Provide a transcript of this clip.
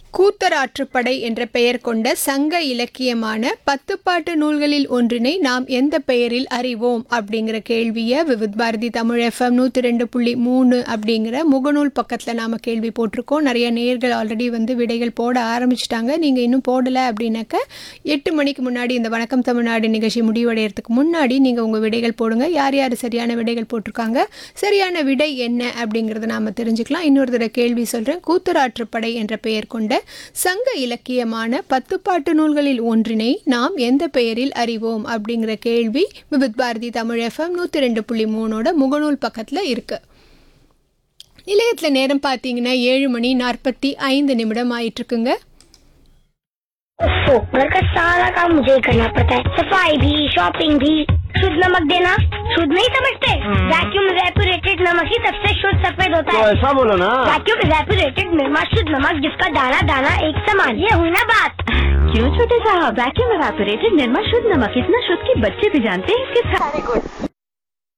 கூத்தராற்றுப்படை என்ற பெயர் கொண்ட சங்க இலக்கியமான பத்துப்பாட்டு நூல்களில் ஒன்றினை நாம் எந்த பெயரில் அறிவோம் அப்படிங்கிற கேள்வியை விவித் பாரதி தமிழ் எஃப்எம் நூற்றி ரெண்டு புள்ளி மூணு அப்படிங்கிற முகநூல் பக்கத்தில் நாம் கேள்வி போட்டிருக்கோம் நிறைய நேர்கள் ஆல்ரெடி வந்து விடைகள் போட ஆரம்பிச்சிட்டாங்க நீங்கள் இன்னும் போடலை அப்படின்னாக்க எட்டு மணிக்கு முன்னாடி இந்த வணக்கம் தமிழ்நாடு நிகழ்ச்சி முடிவடைகிறதுக்கு முன்னாடி நீங்கள் உங்கள் விடைகள் போடுங்க யார் யார் சரியான விடைகள் போட்டிருக்காங்க சரியான விடை என்ன அப்படிங்கிறத நாம் தெரிஞ்சுக்கலாம் இன்னொரு தடவை கேள்வி சொல்கிறேன் கூத்தராற்றுப்படை என்ற பெயர் கொண்ட சங்க இலக்கியமான பத்துப்பாட்டு நூல்களில் ஒன்றினை நாம் எந்த பெயரில் அறிவோம் அப்படிங்கிற கேள்வி விவித் பாரதி தமிழ் எஃப்எம் நூற்றி ரெண்டு புள்ளி மூணோட முகநூல் பக்கத்தில் இருக்குது நிலையத்தில் நேரம் பார்த்தீங்கன்னா ஏழு மணி நாற்பத்தி ஐந்து நிமிடம் ஆயிட்டுருக்குங்க ओफो, घर का सारा काम मुझे ही करना पड़ता है सफाई भी शॉपिंग भी शुद्ध नमक देना शुद्ध नहीं समझते वैक्यूम रेपुरेटेड नमक ही सबसे शुद्ध सफेद होता तो है ऐसा बोलो ना वैक्यूम रेपुरेटेड निर्मा शुद्ध नमक जिसका दाना दाना एक समान ये हुई ना बात क्यों छोटे साहब वैक्यूम एवापोरेटेड निर्मा शुद्ध नमक इतना शुद्ध कि बच्चे भी जानते हैं इसके सारे गुण